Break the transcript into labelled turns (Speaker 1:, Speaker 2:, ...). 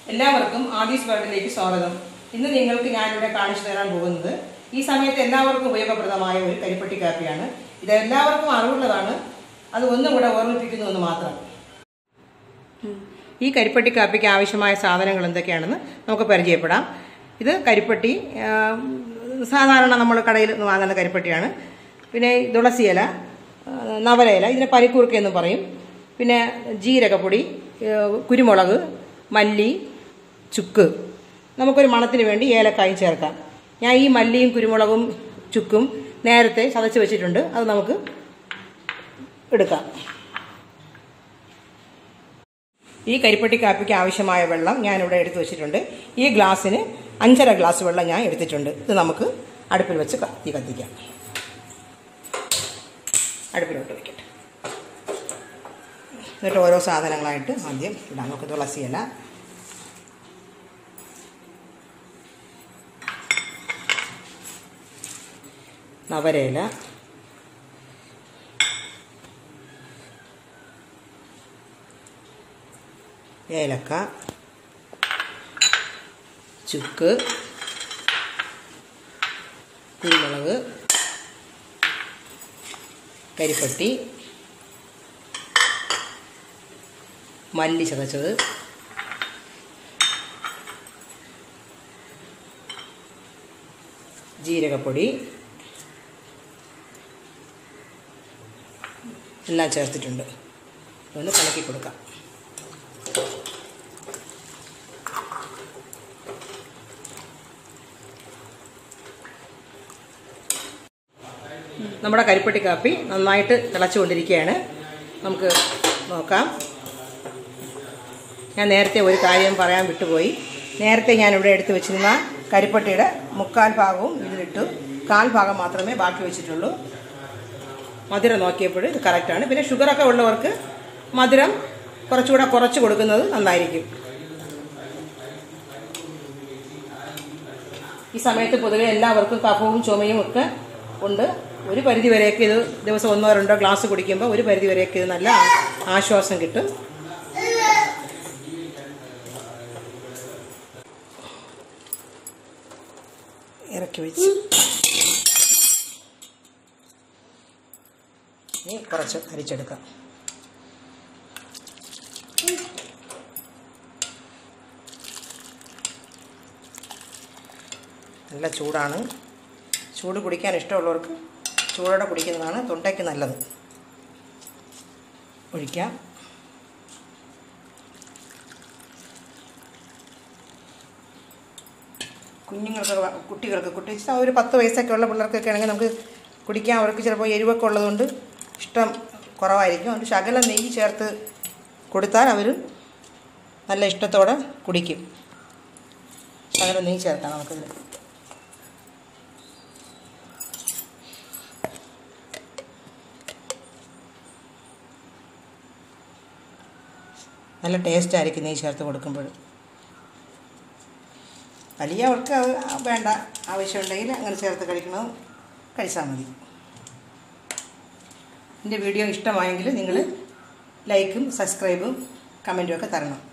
Speaker 1: എല്ലാവർക്കും ആദീസ് വേൾഡിലേക്ക് സ്വാഗതം ഇന്ന് നിങ്ങൾക്ക് ഞാനിവിടെ കാണിച്ചു തരാൻ പോകുന്നത് ഈ സമയത്ത് എല്ലാവർക്കും ഉപയോഗപ്രദമായ ഒരു കരിപ്പട്ടി കാപ്പിയാണ് ഇത് എല്ലാവർക്കും അറിവുള്ളതാണ് അത് ഒന്നും കൂടെ ഓർമ്മിപ്പിക്കുന്നു എന്ന് മാത്രം ഈ കരിപ്പട്ടി കാപ്പിക്ക് ആവശ്യമായ സാധനങ്ങൾ എന്തൊക്കെയാണെന്ന് നമുക്ക് പരിചയപ്പെടാം ഇത് കരിപ്പട്ടി ആ, സാധാരണ നമ്മൾ കടയിൽ നിന്ന് വാങ്ങുന്ന കരിപ്പട്ടിയാണ് പിന്നെ തുളസിയില ആ, നവരയില ഇതിനെ പരിക്കൂർക്ക എന്ന് പറയും പിന്നെ ജീരകപ്പൊടി ആ, കുരുമുളക് മല്ലി ചുക്ക് നമുക്കൊരു മണത്തിന് വേണ്ടി ഏലക്കായും ചേർക്കാം ഞാൻ ഈ മല്ലിയും കുരുമുളകും ചുക്കും നേരത്തെ ചതച്ച് വെച്ചിട്ടുണ്ട് അത് നമുക്ക് എടുക്കാം ഈ കരിപ്പട്ടി കാപ്പിക്ക് ആവശ്യമായ വെള്ളം ഞാനിവിടെ എടുത്തു വെച്ചിട്ടുണ്ട് ഈ ഗ്ലാസ്സിന് അഞ്ചര ഗ്ലാസ് വെള്ളം ഞാൻ എടുത്തിട്ടുണ്ട് ഇത് നമുക്ക് അടുപ്പിൽ വെച്ച് കത്തി കത്തിക്കാം അടുപ്പിലോട്ട് വയ്ക്കട്ടെ എന്നിട്ട് ഓരോ സാധനങ്ങളായിട്ട് ആദ്യം ഇടാം നമുക്ക് തുളസിയില നവരയില ഏലക്ക ചുക്ക് കുരുമുളക് കരിപ്പട്ടി മല്ലി ചതച്ചത് ജീരകപ്പൊടി എല്ലാം ചേർത്തിട്ടുണ്ട് ഒന്ന് കലക്കി കൊടുക്കാം നമ്മുടെ കരിപ്പട്ടി കാപ്പി നന്നായിട്ട് തിളച്ചുകൊണ്ടിരിക്കുകയാണ് നമുക്ക് നോക്കാം ഞാൻ നേരത്തെ ഒരു കാര്യം പറയാൻ വിട്ടുപോയി നേരത്തെ ഞാൻ ഇവിടെ എടുത്ത് വെച്ചിരുന്ന കരിപ്പട്ടിയുടെ മുക്കാൽ ഭാഗവും ഇതിലിട്ടു കാൽ ഭാഗം മാത്രമേ ബാക്കി വെച്ചിട്ടുള്ളൂ മധുരം നോക്കിയപ്പോൾ ഇത് കറക്റ്റാണ് പിന്നെ ഷുഗറൊക്കെ ഉള്ളവർക്ക് മധുരം കുറച്ചുകൂടെ കുറച്ച് കൊടുക്കുന്നത് നന്നായിരിക്കും ഈ സമയത്ത് പൊതുവെ എല്ലാവർക്കും കഫവും ചുമയും ഒക്കെ ഉണ്ട് ഒരു പരിധി വരെയൊക്കെ ഇത് ദിവസം ഒന്നോ രണ്ടോ ഗ്ലാസ് കുടിക്കുമ്പോൾ ഒരു പരിധി വരെയൊക്കെ ഇത് നല്ല ആശ്വാസം കിട്ടും ഇറക്കി വെച്ച് ഇനി കുറച്ച് അരിച്ചെടുക്കാം നല്ല ചൂടാണ് ചൂട് കുടിക്കാൻ ഇഷ്ടമുള്ളവർക്ക് ചൂടോടെ കുടിക്കുന്നതാണ് തൊണ്ടയ്ക്ക് നല്ലത് ഒഴിക്കാം കുഞ്ഞുങ്ങൾക്ക് വ- കുട്ടികൾക്ക് കുട്ടി ഒരു പത്ത് വയസ്സൊക്കെ ഉള്ള പിള്ളേർക്കൊക്കെ ആണെങ്കിൽ നമുക്ക് കുടിക്കാൻ അവർക്ക് ചിലപ്പോൾ എരിവൊക്കെ ഉള്ളതുകൊണ്ട് ഇഷ്ടം കുറവായിരിക്കും അതുകൊണ്ട് ശകലം നെയ്യ് ചേർത്ത് കൊടുത്താൽ അവർ നല്ല ഇഷ്ടത്തോടെ കുടിക്കും ശകലം നെയ്യ് ചേർക്കാം നമുക്കിതിൽ നല്ല ടേസ്റ്റ് ആയിരിക്കും നെയ്യ് ചേർത്ത് കൊടുക്കുമ്പോൾ വലിയവർക്ക് അത് വേണ്ട ആവശ്യമുണ്ടെങ്കിൽ അങ്ങനെ ചേർത്ത് കഴിക്കണത് കഴിച്ചാൽ മതി എൻ്റെ വീഡിയോ ഇഷ്ടമായെങ്കിൽ നിങ്ങൾ ലൈക്കും സബ്സ്ക്രൈബും കമൻറ്റും ഒക്കെ തരണം